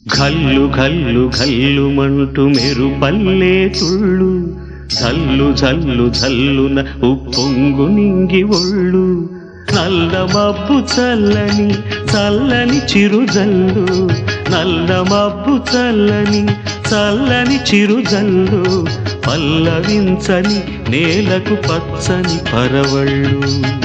ఘల్లు ఘల్లు ఘల్లుమంటూ మెరుపల్లే తుళ్ళు జల్లు జల్లు జల్లున ఉప్పొంగు నింగి ఒళ్ళు నల్ల మబ్బు చల్లని చల్లని చిరుజల్లు నల్ల మబ్బు చల్లని చల్లని చిరుజల్లు పల్లవించని నేలకు పచ్చని పరవళ్ళు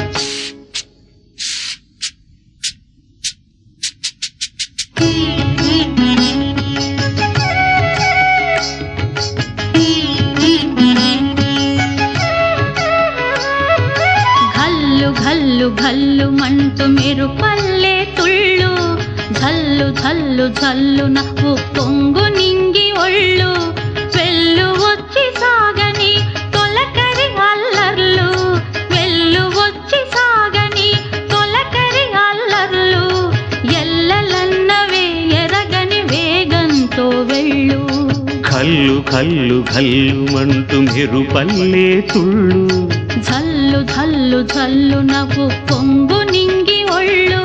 ఘల్లు ఘల్లు ఘల్లు మంటూ మీరు పల్లె తుళ్ళు ఝల్లు ఝల్లు ఝల్లున పొంగు నింగి ఒళ్ళు వెళ్ళు వచ్చి సాగని తొలకరి అల్లర్లు వెళ్ళు వచ్చి సాగని తొలకరి అల్లర్లు ఎల్లలన్నవే ఎరగని వేగంతో వెళ్ళు కల్లు కల్లు కల్లుమంటూ మెరుపల్లే తుళ్ళు ఝల్లు ఝల్లు ఝల్లు నవ్వు పొంగు నింగి ఒళ్ళు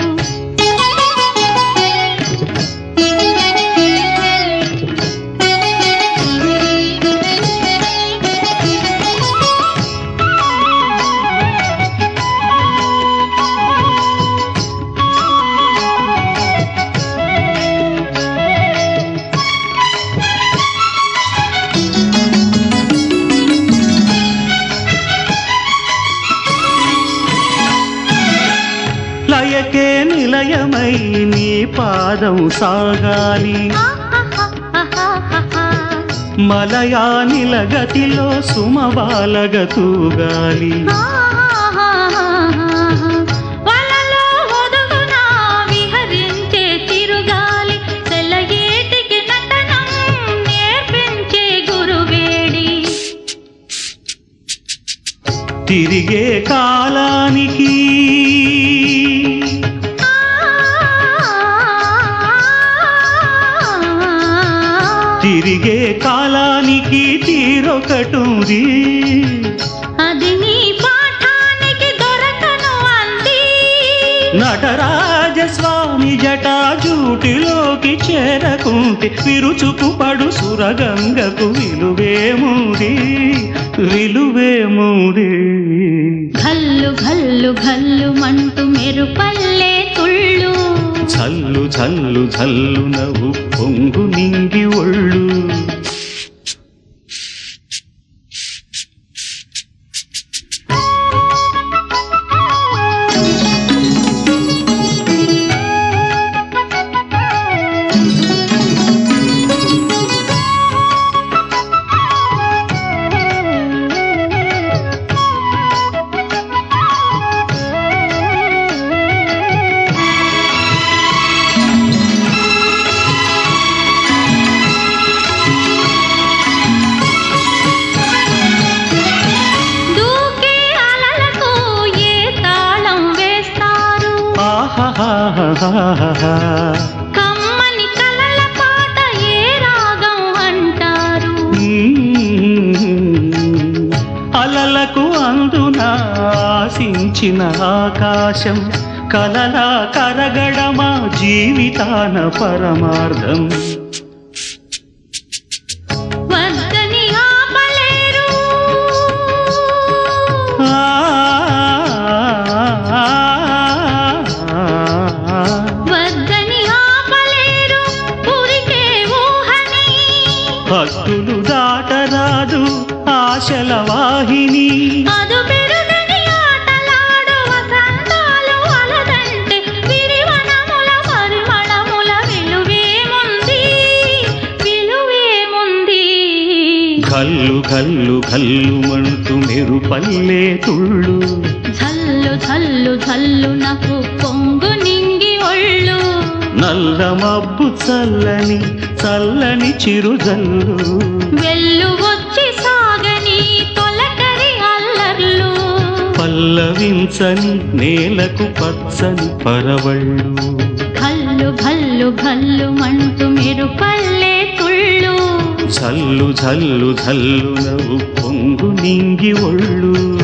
లయకే నిలయమై నీ పాదం సాగాలి ఆహాహాహాహాహా. మలయా నిలగతిలో సుమబాలగ తూగాలి ఆహాహాహాహా. వలలో ఒదుగున విహరించే తిరుగాలి సెలయేటికి నటనం నేర్పించే గురువేడి తిరిగే కాలానికి తిరిగే కాలానికి తీరొకటుంది అది నీ పాఠానికి దొరకను అంది నటరాజస్వామి జటాజూటిలోకి చేరకుంటే విరుచుకు పడు సురగంగకు విలువేముంది విలువేముంది ఘల్లు ఘల్లు ఘల్లు మంటూ మెరుపల్లే తుళ్ళు చల్లు చల్లు చల్లు నవ్వు పొంగు నింగి ఒళ్ళు దూకే అలలకు ఏ తాళం వేస్తారు ఆహాహాహాహా. కమ్మని కలల పాట ఏ రాగం అంటారు మ్మ్. అలలకు అందున ఆశించిన ఆకాశం కలలా కరగడమా జీవితాన పరమార్థం వద్దని ఆపలేరు ఆ, ఆ, ఆ, వద్దని ఆపలేరు పురికే ఊహని భక్తులు దాటరాదు ఆశల వాహిని అదు పెరుగని ఆటలాడు వసంతాలు అలదంటే విరివనముల పరిమళముల విలువేముంది విలువేముంది కల్లు కల్లు కల్లుమంటూ మెరుపల్లే తుళ్ళు ఝల్లు ఝల్లు ఝల్లు నాకు పొంగు నింగి ఒళ్ళు నల్ల మబ్బు చల్లని చల్లని చిరుజల్లు వెళ్ళు వచ్చి సాగని తొలకరి అల్లర్లు పల్లవించని నేలకు పచ్చని పరవళ్ళు ఘల్లు ఘల్లు ఘల్లు మంటూ మెరుపల్లే తుళ్ళు జల్లు జల్లు జల్లు నవ్వు పొంగు నింగి ఒళ్ళు